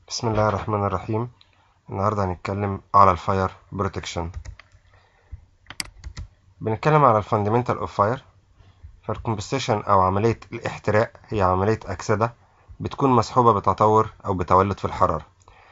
بسم الله الرحمن الرحيم النهاردة هنتكلم على الفاير بروتكشن بنتكلم على الفاندمنتال اوف فاير فالكومبستيشن او عملية الاحتراق هي عملية اكسدة بتكون مصحوبة بتطور او بتولد في الحرارة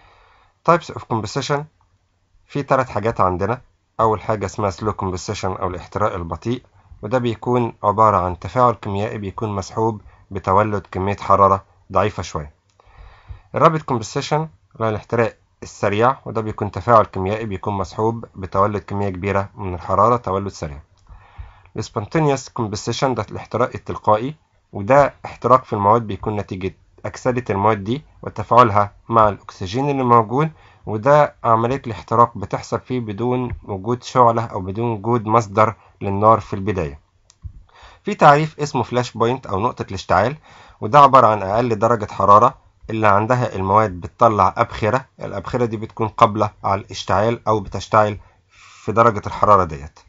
types of combustion في ثلاث حاجات عندنا اول حاجة اسمها slow combustion او الاحتراق البطيء وده بيكون عبارة عن تفاعل كيميائي بيكون مصحوب بتولد كمية حرارة ضعيفة شوية الرابid كومبستيشن اللي الاحتراق السريع وده بيكون تفاعل كيميائي بيكون مصحوب بتولد كمية كبيرة من الحرارة تولد سريع السبونتينيوس كومبستيشن ده الاحتراق التلقائي وده احتراق في المواد بيكون نتيجة أكسدة المواد دي وتفاعلها مع الأكسجين اللي موجود وده عملية الاحتراق بتحصل فيه بدون وجود شعلة أو بدون وجود مصدر للنار في البداية في تعريف اسمه فلاش بوينت أو نقطة الاشتعال وده عبارة عن أقل درجة حرارة اللي عندها المواد بتطلع أبخرة الأبخرة دي بتكون قابلة على الاشتعال أو بتشتعل في درجة الحرارة ديت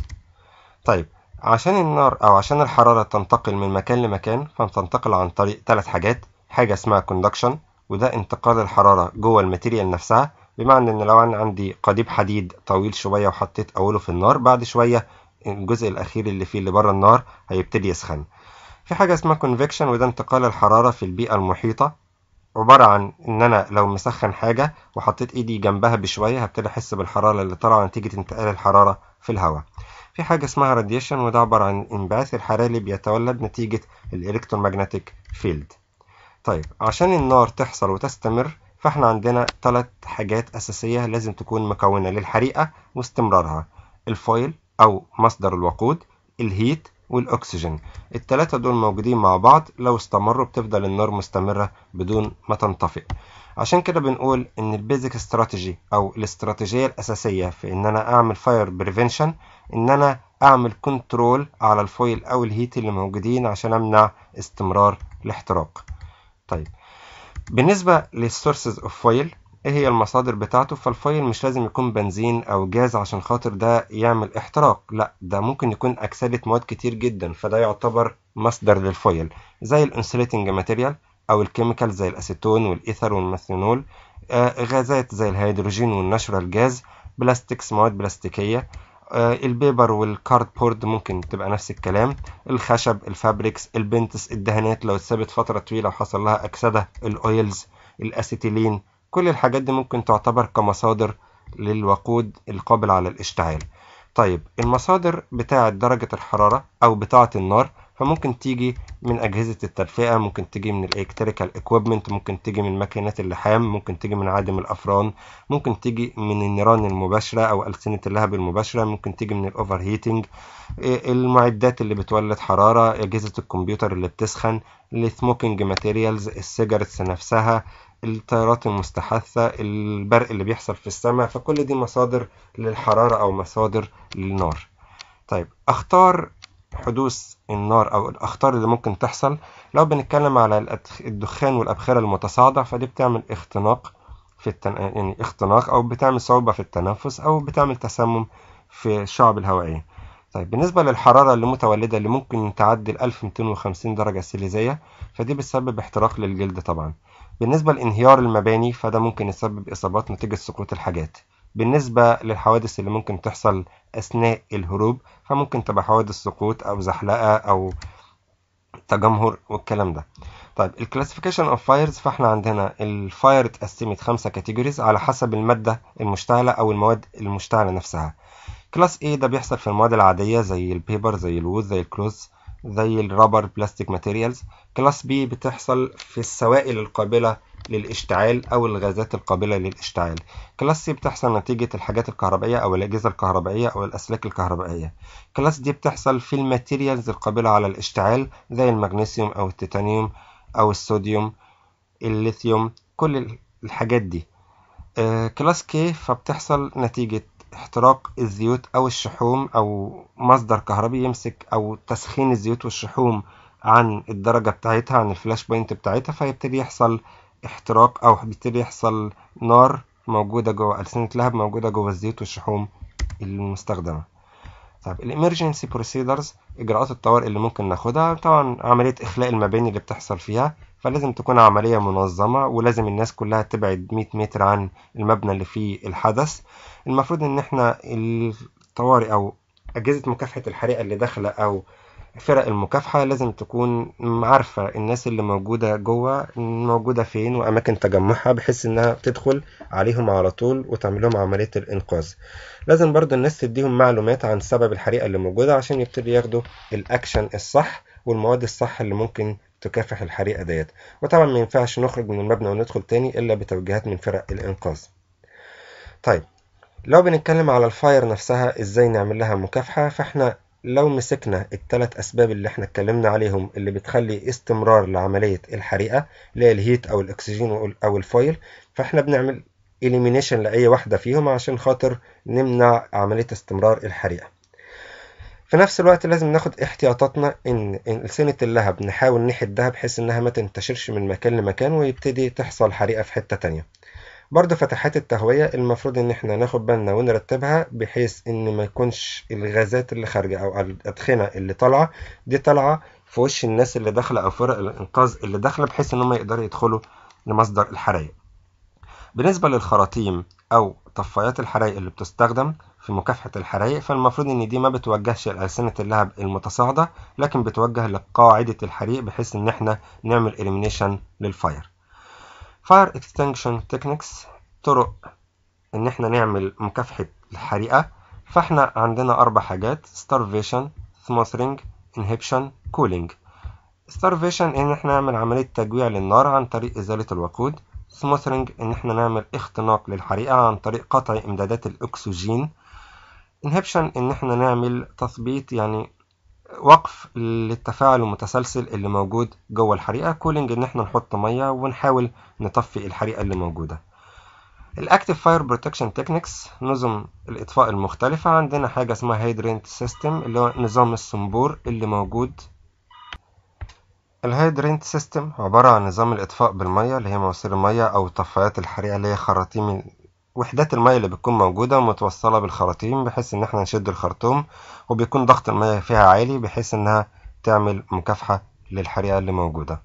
طيب عشان النار أو عشان الحرارة تنتقل من مكان لمكان فبتنتقل عن طريق ثلاث حاجات حاجة اسمها كوندكشن وده انتقال الحرارة جوه الماتيريال نفسها بمعنى ان لو انا عندي قضيب حديد طويل شوية وحطيت اوله في النار بعد شوية الجزء الاخير اللي فيه اللي بره النار هيبتدي يسخن في حاجة اسمها convection وده انتقال الحرارة في البيئة المحيطة عبارة عن إن أنا لو مسخن حاجة وحطيت إيدي جنبها بشوية هبتدي أحس بالحرارة اللي طالعة نتيجة انتقال الحرارة في الهواء. في حاجة اسمها راديشن وده عبارة عن الانبعاث الحراري اللي بيتولد نتيجة الإلكترومagnetic فيلد. طيب عشان النار تحصل وتستمر فاحنا عندنا ثلاث حاجات أساسية لازم تكون مكونة للحريقة واستمرارها الفويل أو مصدر الوقود الهيت والأكسجين التلاتة دول موجودين مع بعض لو استمروا بتفضل النار مستمرة بدون ما تنطفئ عشان كده بنقول ان البيزك استراتيجي او الاستراتيجية الاساسية في ان انا اعمل فاير بريفنشن ان انا اعمل كنترول على الفويل او الهيت اللي موجودين عشان امنع استمرار الاحتراق طيب بالنسبة للسورسز اوف فويل ايه هي المصادر بتاعته فالفويل مش لازم يكون بنزين او جاز عشان خاطر ده يعمل احتراق لا ده ممكن يكون اكسدة مواد كتير جدا فده يعتبر مصدر للفويل زي الانسوليتنج ماتيريال او الكيميكال زي الاسيتون والايثر والميثانول آه غازات زي الهيدروجين والنشرال جاز بلاستكس مواد بلاستيكية آه البيبر والكاردبورد ممكن تبقى نفس الكلام الخشب الفابريكس البنتس الدهانات لو اتثبت فترة طويلة وحصل لها أكسدة الأويلز الأسيتيلين كل الحاجات دي ممكن تعتبر كمصادر للوقود القابل على الاشتعال طيب المصادر بتاعة درجة الحرارة أو بتاعة النار فممكن تيجي من أجهزة التدفئة ممكن تيجي من الإلكتريكال إكويبمنت ممكن تيجي من ماكينات اللحام ممكن تيجي من عادم الأفران ممكن تيجي من النيران المباشرة أو ألسنة اللهب المباشرة ممكن تيجي من الأوفر هيتنج المعدات اللي بتولد حرارة أجهزة الكمبيوتر اللي بتسخن السموكينج ماتيريالز السيجارتس نفسها الطيارات المستحثة البرق اللي بيحصل في السماء فكل دي مصادر للحرارة أو مصادر للنار طيب أخطار حدوث النار أو الأخطار اللي ممكن تحصل لو بنتكلم على الدخان والأبخرة المتصاعدة فدي بتعمل اختناق في التن... يعني اختناق أو بتعمل صعوبة في التنفس أو بتعمل تسمم في الشعب الهوائية طيب بالنسبة للحرارة اللي متولدة اللي ممكن تعدي ال 1250 درجة سيليزية فدي بتسبب احتراق للجلد طبعا بالنسبة لانهيار المباني فده ممكن يسبب إصابات نتيجة سقوط الحاجات بالنسبة للحوادث اللي ممكن تحصل أثناء الهروب فممكن تبقى حوادث سقوط أو زحلقة أو تجمهر والكلام ده طيب الكلاسيفيكيشن اوف فايرز فاحنا عندنا الفاير اتقسمت خمسة كاتيجوريز على حسب المادة المشتعلة أو المواد المشتعلة نفسها كلاس A ده بيحصل في المواد العادية زي البيبر زي الوود زي الكلوز زي الرابر بلاستيك ماتيريالز كلاس B بتحصل في السوائل القابلة للاشتعال أو الغازات القابلة للاشتعال كلاس C بتحصل نتيجة الحاجات الكهربائية أو الأجهزة الكهربائية أو الأسلاك الكهربائية كلاس D بتحصل في الماتيريالز القابلة على الاشتعال زي المغنيسيوم أو التيتانيوم أو الصوديوم الليثيوم كل الحاجات دي آه كلاس K فبتحصل نتيجة احتراق الزيوت أو الشحوم أو مصدر كهربي يمسك أو تسخين الزيوت والشحوم عن الدرجة بتاعتها عن الفلاش بوينت بتاعتها فيبتدي يحصل احتراق أو بيبتدي يحصل نار موجودة جوه ألسنة لهب موجودة جوه الزيوت والشحوم المستخدمة طيب الامرجنسي بروسيدرز اجراءات الطوارئ اللي ممكن ناخدها طبعا عمليه اخلاء المباني اللي بتحصل فيها فلازم تكون عملية منظمة ولازم الناس كلها تبعد 100 متر عن المبنى اللي فيه الحدث المفروض ان احنا الطوارئ او اجهزة مكافحة الحريقة اللي داخلة او فرق المكافحة لازم تكون عارفة الناس اللي موجودة جوه موجودة فين وأماكن تجمعها بحيث إنها تدخل عليهم على طول وتعمل لهم عملية الإنقاذ لازم برضو الناس تديهم معلومات عن سبب الحريقة اللي موجودة عشان يبتدوا ياخدوا الأكشن الصح والمواد الصح اللي ممكن تكافح الحريقة ديت وطبعا ما ينفعش نخرج من المبنى وندخل تاني إلا بتوجيهات من فرق الإنقاذ طيب لو بنتكلم على الفاير نفسها ازاي نعمل لها مكافحة فاحنا لو مسكنا الثلاث أسباب اللي احنا اتكلمنا عليهم اللي بتخلي استمرار لعملية الحريقة اللي هي الهيت أو الأكسجين أو الفويل فاحنا بنعمل إليمينيشن لأي واحدة فيهم عشان خاطر نمنع عملية استمرار الحريقة في نفس الوقت لازم ناخد احتياطاتنا ان إن سنة اللهب نحاول نحدها بحيث انها ما تنتشرش من مكان لمكان ويبتدي تحصل حريقة في حتة تانية برضه فتحات التهوية المفروض ان احنا ناخد بالنا ونرتبها بحيث ان ما يكونش الغازات اللي خارجة او الادخنة اللي طالعة دي طالعة في وش الناس اللي داخلة او فرق الانقاذ اللي داخلة بحيث ان هم يقدروا يدخلوا لمصدر الحرائق بالنسبة للخراطيم او طفايات الحرائق اللي بتستخدم في مكافحة الحرائق فالمفروض ان دي ما بتوجهش لألسنة اللهب المتصاعدة لكن بتوجه لقاعدة الحريق بحيث ان احنا نعمل elimination للفاير Fire Extinction Techniques طرق إن إحنا نعمل مكافحة الحريقة فإحنا عندنا أربع حاجات Starvation Smothering Inhibition Cooling Starvation إن إحنا نعمل عملية تجويع للنار عن طريق إزالة الوقود Smothering إن إحنا نعمل اختناق للحريقة عن طريق قطع إمدادات الأكسجين Inhibition إن إحنا نعمل تثبيط يعني وقف للتفاعل المتسلسل اللي موجود جوه الحريقة كولينج ان احنا نحط مية ونحاول نطفي الحريقة اللي موجودة الاكتيف فاير بروتكشن تكنيكس نظم الاطفاء المختلفة عندنا حاجة اسمها هيدرنت سيستم اللي هو نظام الصنبور اللي موجود الهيدرنت سيستم عبارة عن نظام الإطفاء بالمية اللي هي مواسير المية أو طفايات الحريقة اللي هي خراطيم وحدات المية اللي بتكون موجودة متوصلة بالخراطيم بحيث إن احنا نشد الخرطوم وبيكون ضغط المية فيها عالي بحيث إنها تعمل مكافحة للحريقة اللي موجودة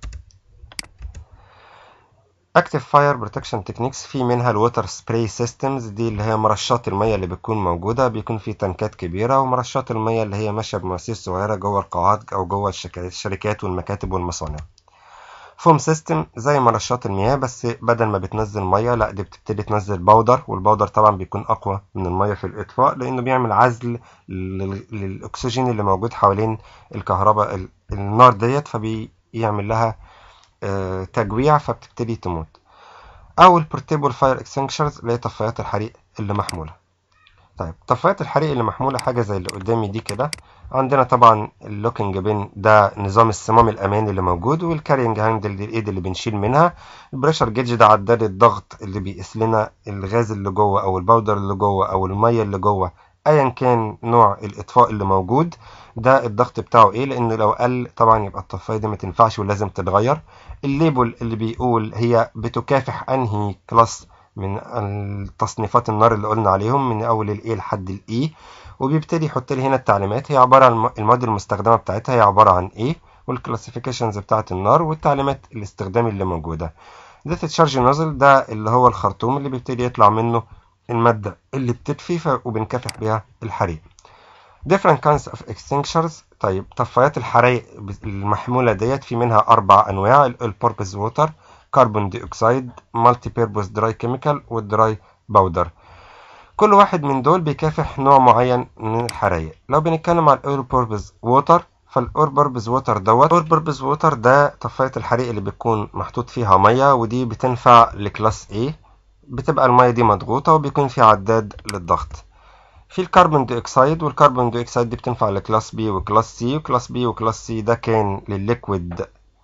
Active Fire Protection Techniques في منها الووتر سبراي سيستمز دي اللي هي مرشات المية اللي بتكون موجودة بيكون في تنكات كبيرة ومرشات المية اللي هي ماشية بمواسير صغيرة جوه القاعات أو جوه الشركات والمكاتب والمصانع فوم سيستم زي مرشات المياه بس بدل ما بتنزل ميه لا دي بتبتدي تنزل بودر والبودر طبعا بيكون اقوى من الميه في الاطفاء لانه بيعمل عزل للاكسجين اللي موجود حوالين الكهرباء النار ديت فبيعمل لها تجويع فبتبتدي تموت او البورتيبل فاير اكسنكشرز اللي هي طفايات الحريق اللي محموله طيب طفايات الحريق اللي محموله حاجه زي اللي قدامي دي كده عندنا طبعا اللوكينج بين ده نظام الصمام الامان اللي موجود والكارينج هاندل دي الايد اللي بنشيل منها البريشر جيج ده عداد الضغط اللي بيقيس لنا الغاز اللي جوه او الباودر اللي جوه او الميه اللي جوه ايا كان نوع الاطفاء اللي موجود ده الضغط بتاعه ايه لان لو قل طبعا يبقى الطفايه دي ما تنفعش ولازم تتغير الليبل اللي بيقول هي بتكافح انهي كلاس من التصنيفات النار اللي قلنا عليهم من اول الاي لحد الاي وبيبتدي يحط لي هنا التعليمات هي عباره عن المواد المستخدمه بتاعتها هي عباره عن ايه والكلاسيفيكيشنز بتاعه النار والتعليمات الاستخدام اللي موجوده ده تشارج نوزل ده اللي هو الخرطوم اللي بيبتدي يطلع منه الماده اللي بتدفي وبنكافح بيها الحريق different kinds of extinctors طيب طفايات الحرائق المحمولة ديت في منها أربع أنواع البوربز ووتر كربون دي أكسيد مالتي بيربوس دراي كيميكال والدراي باودر كل واحد من دول بيكافح نوع معين من الحرائق لو بنتكلم على الاور بوربز ووتر فالاور بوربز ووتر دوت الاور بوربز ووتر ده طفاية الحريق اللي بتكون محطوط فيها مية ودي بتنفع لكلاس A بتبقى المية دي مضغوطة وبيكون في عداد للضغط في الكربون دي اكسيد والكربون دي اكسيد دي بتنفع لكلاس بي وكلاس سي وكلاس بي وكلاس سي ده كان للليكويد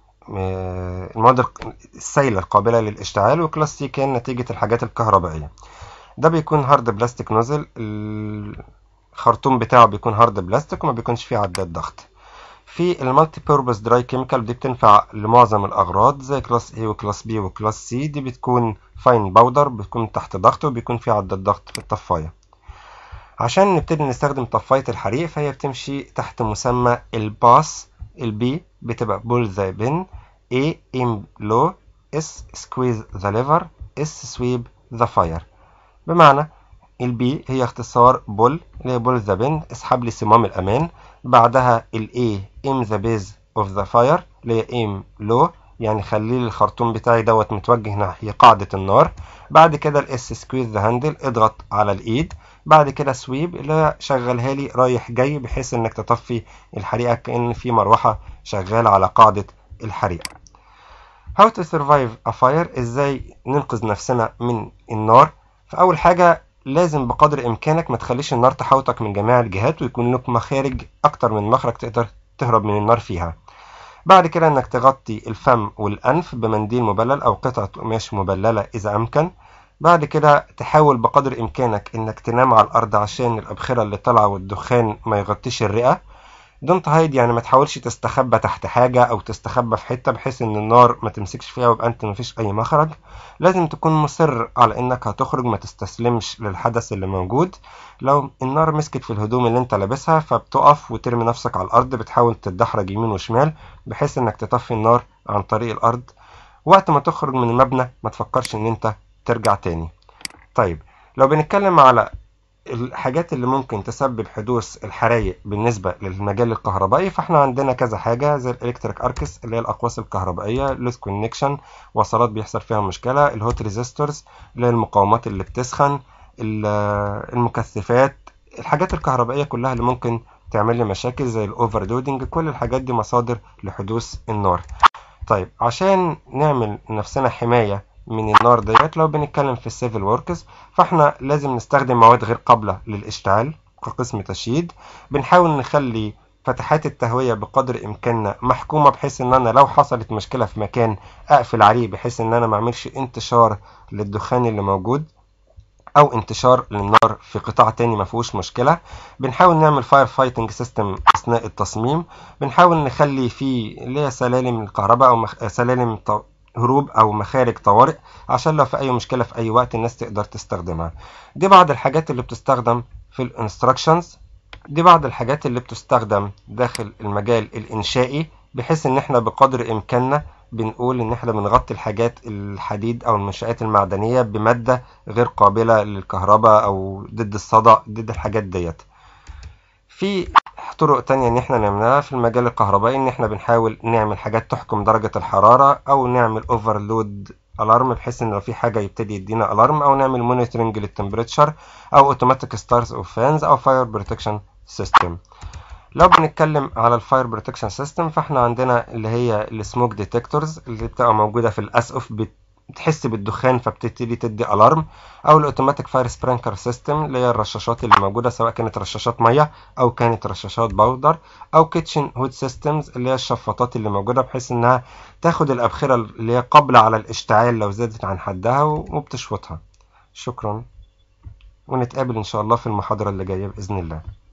المواد السائلة القابلة للاشتعال وكلاس سي كان نتيجة الحاجات الكهربائية ده بيكون هارد بلاستيك نوزل الخرطوم بتاعه بيكون هارد بلاستيك وما بيكونش فيه عداد ضغط في المالتي بيربز دراي كيميكال دي بتنفع لمعظم الاغراض زي كلاس A وكلاس B وكلاس C دي بتكون فاين باودر بتكون تحت ضغط وبيكون فيه عداد ضغط في الطفايه عشان نبتدي نستخدم طفاية الحريق فهي بتمشي تحت مسمى الباس البي بتبقى بول ذا بن A aim low S squeeze the lever S sweep the fire بمعنى البي هي اختصار بول اللي هي بول ذا بن اسحب لي صمام الامان بعدها الاي ام ذا بيز اوف ذا فاير اللي هي ام لو يعني خلي لي الخرطوم بتاعي دوت متوجه ناحيه قاعده النار بعد كده الاس سكويز ذا هاندل اضغط على الايد بعد كده سويب اللي هي شغلها لي رايح جاي بحيث انك تطفي الحريقه كان في مروحه شغاله على قاعده الحريقه How to survive a fire ازاي ننقذ نفسنا من النار فاول حاجه لازم بقدر امكانك ما تخليش النار تحوطك من جميع الجهات ويكون لك مخارج اكتر من مخرج تقدر تهرب من النار فيها بعد كده انك تغطي الفم والانف بمنديل مبلل او قطعة قماش مبللة اذا امكن بعد كده تحاول بقدر امكانك انك تنام على الارض عشان الابخرة اللي طالعة والدخان ما يغطيش الرئة دونت هايد يعني ما تحاولش تستخبى تحت حاجة او تستخبى في حتة بحيث ان النار ما تمسكش فيها ويبقى انت مفيش اي مخرج لازم تكون مصر على انك هتخرج ما تستسلمش للحدث اللي موجود لو النار مسكت في الهدوم اللي انت لابسها فبتقف وترمي نفسك على الارض بتحاول تتدحرج يمين وشمال بحيث انك تطفي النار عن طريق الارض وقت ما تخرج من المبنى ما تفكرش ان انت ترجع تاني طيب لو بنتكلم على الحاجات اللي ممكن تسبب حدوث الحرايق بالنسبة للمجال الكهربائي فاحنا عندنا كذا حاجة زي الالكتريك اركس اللي هي الاقواس الكهربائية لوس كونكشن وصلات بيحصل فيها مشكلة الهوت ريزيستورز اللي هي المقاومات اللي بتسخن المكثفات الحاجات الكهربائية كلها اللي ممكن تعمل لي مشاكل زي الاوفرلودنج كل الحاجات دي مصادر لحدوث النار طيب عشان نعمل نفسنا حماية من النار ديت لو بنتكلم في السيفل وركس فاحنا لازم نستخدم مواد غير قابلة للاشتعال كقسم تشييد بنحاول نخلي فتحات التهوية بقدر إمكاننا محكومة بحيث إن أنا لو حصلت مشكلة في مكان أقفل عليه بحيث إن أنا ما أعملش انتشار للدخان اللي موجود أو انتشار للنار في قطاع تاني ما فيهوش مشكلة بنحاول نعمل فاير فايتنج سيستم أثناء التصميم بنحاول نخلي فيه اللي هي سلالم الكهرباء أو مخ... سلالم هروب او مخارج طوارئ عشان لو في اي مشكله في اي وقت الناس تقدر تستخدمها دي بعض الحاجات اللي بتستخدم في الانستراكشنز دي بعض الحاجات اللي بتستخدم داخل المجال الانشائي بحيث ان احنا بقدر امكاننا بنقول ان احنا بنغطي الحاجات الحديد او المنشآت المعدنيه بماده غير قابله للكهرباء او ضد الصدى ضد الحاجات ديت في طرق تانية ان احنا نعملها في المجال الكهربائي ان احنا بنحاول نعمل حاجات تحكم درجة الحرارة او نعمل اوفرلود الارم بحيث ان لو في حاجة يبتدي يدينا الارم او نعمل مونيتورنج للتمبريتشر او اوتوماتيك ستارز اوف فانز او فاير بروتكشن سيستم لو بنتكلم على الفاير بروتكشن سيستم فاحنا عندنا اللي هي السموك ديتكتورز اللي بتبقى موجودة في الاسقف بتحس بالدخان فبتبتدي تدي الارم او الاوتوماتيك فاير سبرانكر سيستم اللي هي الرشاشات اللي موجوده سواء كانت رشاشات ميه او كانت رشاشات باودر او كيتشن هود سيستمز اللي هي الشفاطات اللي موجوده بحيث انها تاخد الابخره اللي هي قابله على الاشتعال لو زادت عن حدها وبتشفطها شكرا ونتقابل ان شاء الله في المحاضره اللي جايه باذن الله